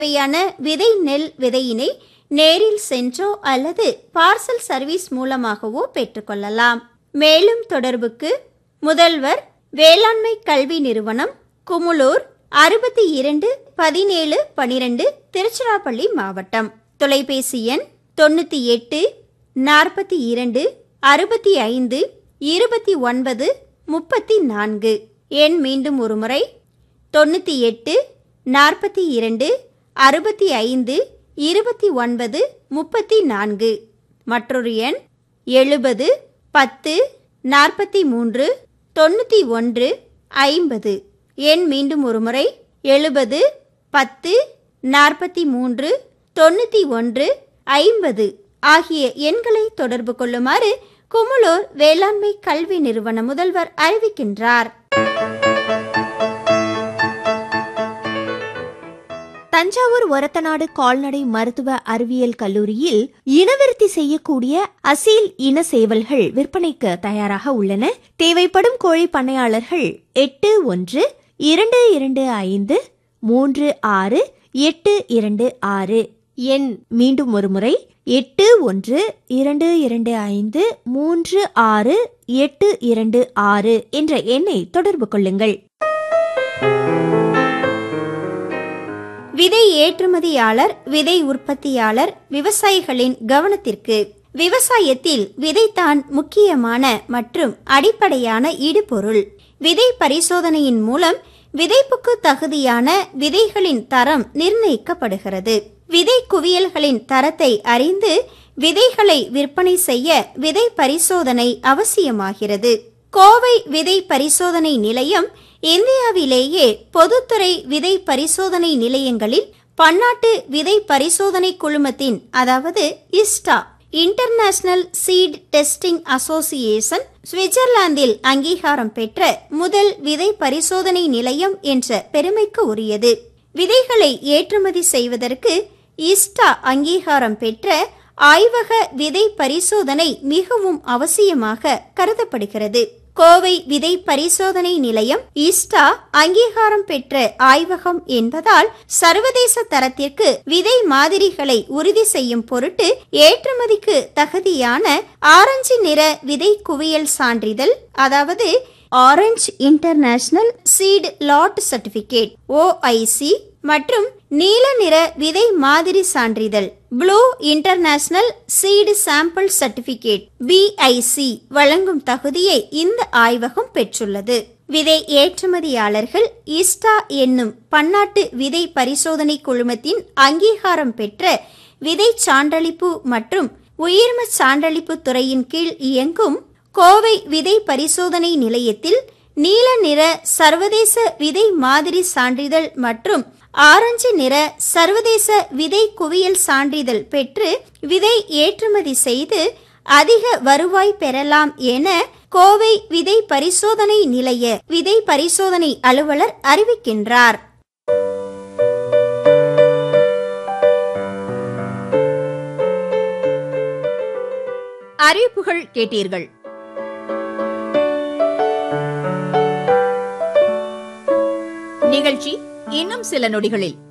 தேவையான விதை நெல் விதையினை நேரில் சென்றோ அல்லது பார்சல் சர்வீஸ் மூலமாகவோ பெற்றுக்கொள்ளலாம் மேலும் தொடர்புக்கு முதல்வர் வேளாண்மை கல்வி நிறுவனம் குமுளூர் அறுபத்தி இரண்டு பதினேழு பனிரெண்டு திருச்சிராப்பள்ளி மாவட்டம் தொலைபேசி எண் தொண்ணூற்றி எட்டு நாற்பத்தி இரண்டு அறுபத்தி ஐந்து இருபத்தி ஒன்பது முப்பத்தி நான்கு எண் மீண்டும் ஒருமுறை தொண்ணூற்றி எட்டு நாற்பத்தி இரண்டு அறுபத்தி ஐந்து இருபத்தி ஒன்பது முப்பத்தி நான்கு மற்றொரு எண் எழுபது பத்து நாற்பத்தி மூன்று தொண்ணூற்றி ஒன்று ஐம்பது எண் மீண்டும் ஒருமுறை எழுபது பத்து நாற்பத்தி மூன்று தொண்ணூற்றி ஒன்று ஐம்பது ஆகிய எண்களை தொடர்பு கொள்ளுமாறு குமுளூர் வேளாண்மை கல்வி நிறுவன முதல்வர் அறிவிக்கின்றார் தஞ்சாவூர் ஒரத்தநாடு கால்நடை மருத்துவ அறிவியல் கல்லூரியில் இனவிருத்தி செய்யக்கூடிய அசீல் இன சேவல்கள் விற்பனைக்கு தயாராக உள்ளன தேவைப்படும் கோழி பண்ணையாளர்கள் எட்டு ஒன்று இரண்டு இரண்டு ஐந்து மூன்று ஆறு எட்டு இரண்டு ஆறு எண் மீண்டும் ஒருமுறை எட்டு ஒன்று இரண்டு இரண்டு ஐந்து மூன்று ஆறு எட்டு இரண்டு ஆறு என்ற எண்ணை தொடர்பு கொள்ளுங்கள் விதை ஏற்றுமதியாளர் விதை உற்பத்தியாளர் விவசாயிகளின் கவனத்திற்கு விவசாயத்தில் விதைத்தான் முக்கியமான மற்றும் அடிப்படையான இடுபொருள் விதை பரிசோதனையின் மூலம் விதைப்புக்கு தகுதியான விதைகளின் தரம் நிர்ணயிக்கப்படுகிறது விதை குவியல்களின் தரத்தை அறிந்து விதைகளை விற்பனை செய்ய விதை பரிசோதனை அவசியமாகிறது கோவை விதை பரிசோதனை நிலையம் இந்தியாவிலேயே பொதுத்துறை விதை பரிசோதனை நிலையங்களில் பன்னாட்டு விதை பரிசோதனை குழுமத்தின் அதாவது ISTA international seed testing association சுவிட்சர்லாந்தில் அங்கீகாரம் பெற்ற முதல் விதை பரிசோதனை நிலையம் என்ற பெருமைக்கு உரியது விதைகளை ஏற்றுமதி செய்வதற்கு இஸ்டா அங்கீகாரம் பெற்ற ஆய்வக விதை பரிசோதனை மிகவும் அவசியமாக கருதப்படுகிறது கோவை விதை பரிசோதனை நிலையம் ஈஸ்டா அங்கீகாரம் பெற்ற ஆய்வகம் என்பதால் சர்வதேச தரத்திற்கு விதை மாதிரிகளை உறுதி செய்யும் பொருட்டு ஏற்றுமதிக்கு தகுதியான ஆரஞ்சு நிற விதை குவியல் சான்றிதழ் அதாவது orange international seed lot certificate OIC மற்றும் நீல நிற விதை மாதிரி சான்றிதழ் blue international seed sample certificate BIC வழங்கும் தகுதியை இந்த ஆய்வகம் பெற்றுள்ளது விதை ஏற்றுமதியாளர்கள் ஈஸ்டா என்னும் பன்னாட்டு விதை பரிசோதனை குழுமத்தின் அங்கீகாரம் பெற்ற விதை சான்றளிப்பு மற்றும் உயிர்ம சான்றளிப்பு துறையின் கீழ் இயங்கும் கோவை விதை பரிசோதனை நிலையத்தில் நீல நிற சர்வதேச விதை மாதிரி சான்றிதழ் மற்றும் ஆரஞ்சு நிற சர்வதேச விதை குவியல் சான்றிதழ் பெற்று விதை ஏற்றுமதி செய்து அதிக வருவாய் பெறலாம் என கோவை விதை பரிசோதனை நிலைய விதை பரிசோதனை அலுவலர் அறிவிக்கின்றார் அறிவிப்புகள் கேட்டீர்கள் நிகழ்ச்சி இன்னும் சில நொடிகளில்